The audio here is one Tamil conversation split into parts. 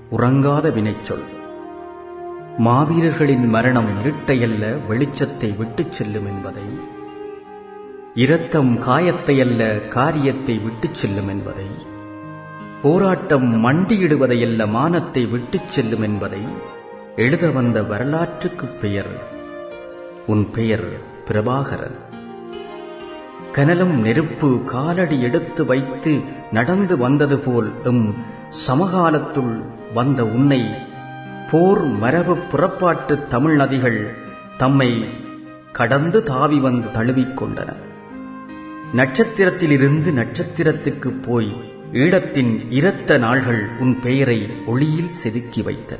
உறங்காத வினைச்சொல் மாவீரர்களின் மரணம் இருட்டையல்ல வெளிச்சத்தை விட்டுச் செல்லும் என்பதை இரத்தம் காயத்தையல்ல காரியத்தை விட்டுச் செல்லும் என்பதை போராட்டம் மண்டியிடுவதையல்ல மானத்தை விட்டுச் செல்லும் என்பதை எழுத வந்த வரலாற்றுக்குப் பெயர் உன் பெயர் பிரபாகரன் கனலும் நெருப்பு காலடி எடுத்து வைத்து நடந்து வந்தது போல் எம் சமகாலத்துள் வந்த உன்னை போர் மரபு புறப்பாட்டு தமிழ் நதிகள் தம்மை கடந்து தாவி வந்து தழுவிக்கொண்டன நட்சத்திரத்திலிருந்து நட்சத்திரத்துக்கு போய் ஈழத்தின் இரத்த நாள்கள் உன் பெயரை ஒளியில் செதுக்கி வைத்தன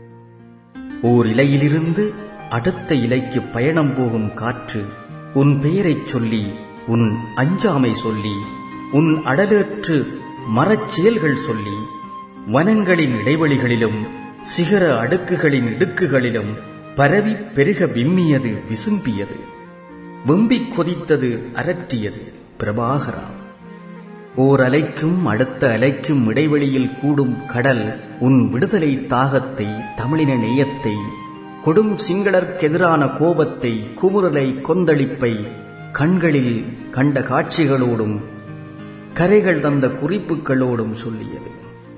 ஓர் இலையிலிருந்து அடுத்த இலைக்கு பயணம் போகும் காற்று உன் பெயரைச் சொல்லி உன் அஞ்சாமை சொல்லி உன் அடலேற்று மரச்செயல்கள் சொல்லி வனங்களின் இடைவெளிகளிலும் சிகர அடுக்குகளின் இடுக்குகளிலும் பரவி பெருக விம்மியது விசும்பியது வெம்பிக் கொதித்தது அரற்றியது பிரபாகரா ஓர் அலைக்கும் அடுத்த அலைக்கும் இடைவெளியில் கூடும் கடல் உன் விடுதலை தாகத்தை தமிழின நேயத்தை கொடும் சிங்களர்க்கெதிரான கோபத்தை குமுறலை கொந்தளிப்பை கண்களில் கண்ட காட்சிகளோடும் கரைகள் தந்த குறிப்புகளோடும் சொல்லியது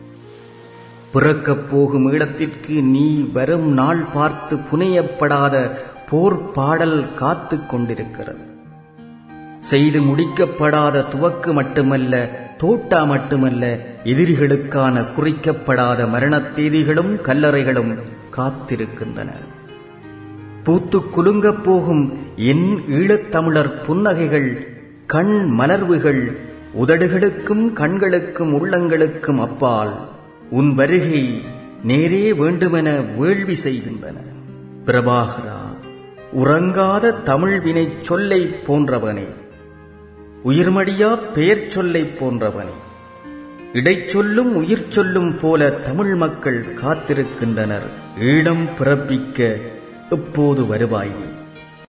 பிறக்கப் போகும் ஈழத்திற்கு நீ வரும் நாள் பார்த்து புனையப்படாத போர் பாடல் காத்து கொண்டிருக்கிறது செய்து முடிக்கப்படாத துவக்கு மட்டுமல்ல தோட்டா மட்டுமல்ல எதிரிகளுக்கான குறிக்கப்படாத மரணத் தேதிகளும் கல்லறைகளும் காத்திருக்கின்றன பூத்து குலுங்கப் போகும் என் ஈழத்தமிழர் புன்னகைகள் கண் மலர்வுகள் உதடுகளுக்கும் கண்களுக்கும் உள்ளங்களுக்கும் அப்பால் உன் வருகை நேரே வேண்டுமென வேள்வி செய்கின்றன பிரபாகரா உறங்காத தமிழ் வினை சொல்லை போன்றவனே உயிர்மடியா பெயர் சொல்லை போன்றவனே இடைச்சொல்லும் உயிர் சொல்லும் போல தமிழ் மக்கள் காத்திருக்கின்றனர் ஈழம் பிறப்பிக்க எப்போது வருவாய் நீ